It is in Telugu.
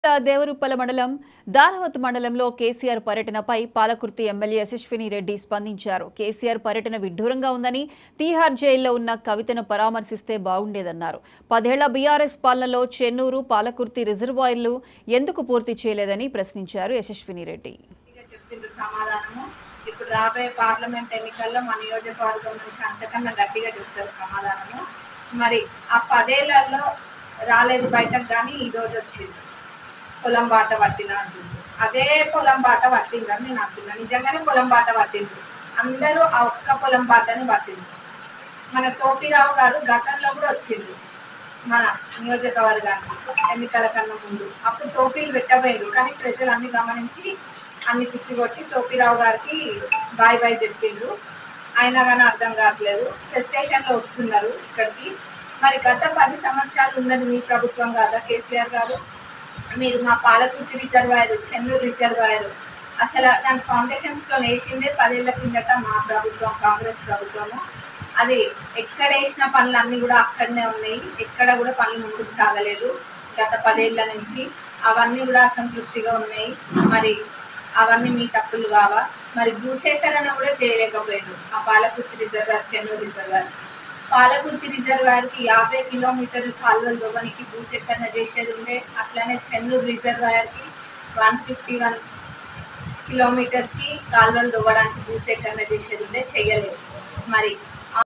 దేవరుప్పల మండలం దానవత్ మండలంలో కేసీఆర్ పర్యటనపై పాలకుర్తి ఎమ్మెల్యే యశస్విని రెడ్డి స్పందించారు కేసీఆర్ పర్యటన విడ్డూరంగా ఉందని తీహార్ జైల్లో ఉన్న కవితను పరామర్శిస్తే బాగుండేదన్నారు పదేళ్ల బీఆర్ఎస్ పాలనలో చెన్నూరు పాలకుర్తి రిజర్వాయర్లు ఎందుకు పూర్తి చేయలేదని ప్రశ్నించారు యశస్విని రెడ్డి గట్టిగా చెప్పిండ్రు సమాధానము ఇప్పుడు రాబోయే పార్లమెంట్ ఎన్నికల్లో మా నియోజకవర్గం నుంచి అంతకన్నా గట్టిగా చెప్తారు సమాధానము మరి ఆ పదేళ్లలో రాలేదు బయటకు కానీ ఈ రోజు వచ్చింది పొలం బాట పట్టిన అంటుంది అదే పొలం బాట పట్టిందని నేను అంటున్నా నిజంగానే పొలం బాట పట్టింది అందరూ ఆ ఒక్క పొలం బాటని పట్టింది మన టోపీరావు గారు గతంలో కూడా వచ్చింది మన నియోజకవర్గానికి ఎన్నికల కన్నా ముందు అప్పుడు టోపీలు పెట్టబోయారు కానీ ప్రజలు అన్ని గమనించి అన్ని తిప్పి కొట్టి టోపీరావు గారికి బాయ్ బాయ్ చెప్పిండ్రు అయినా కానీ అర్థం కావట్లేదు స్టేషన్ లో వస్తున్నారు ఇక్కడికి మరి గత పది సంవత్సరాలు ఉన్నది మీ ప్రభుత్వం కాదా కేసీఆర్ గారు మీరు మా పాలకుర్తి రిజర్వాయర్ చెన్నూరు రిజర్వాయర్ అసలు దాని ఫౌండేషన్స్ లో వేసిందే పదేళ్ల కిందట మా ప్రభుత్వం కాంగ్రెస్ ప్రభుత్వము అది ఎక్కడ వేసిన పనులు అన్ని కూడా అక్కడనే ఉన్నాయి ఎక్కడ కూడా పనులు ముందుకు సాగలేదు గత పదేళ్ల నుంచి అవన్నీ కూడా అసంతృప్తిగా ఉన్నాయి మరి అవన్నీ మీ తప్పులు కావా మరి భూసేకరణ కూడా చేయలేకపోయారు ఆ Palakurthi reservoir Chennur reservoir Palakurthi reservoir కి యాభై కిలోమీటర్లు కాలువలు దొవ్వనికి భూసేకరణ చేసేది ఉండే అట్లానే చెన్నూరు రిజర్వాయర్ కి వన్ ఫిఫ్టీ వన్ కిలోమీటర్స్ కి కాలువలు దొవ్వడానికి భూసేకరణ చేసేది ఉండే చెయ్యలేదు మరి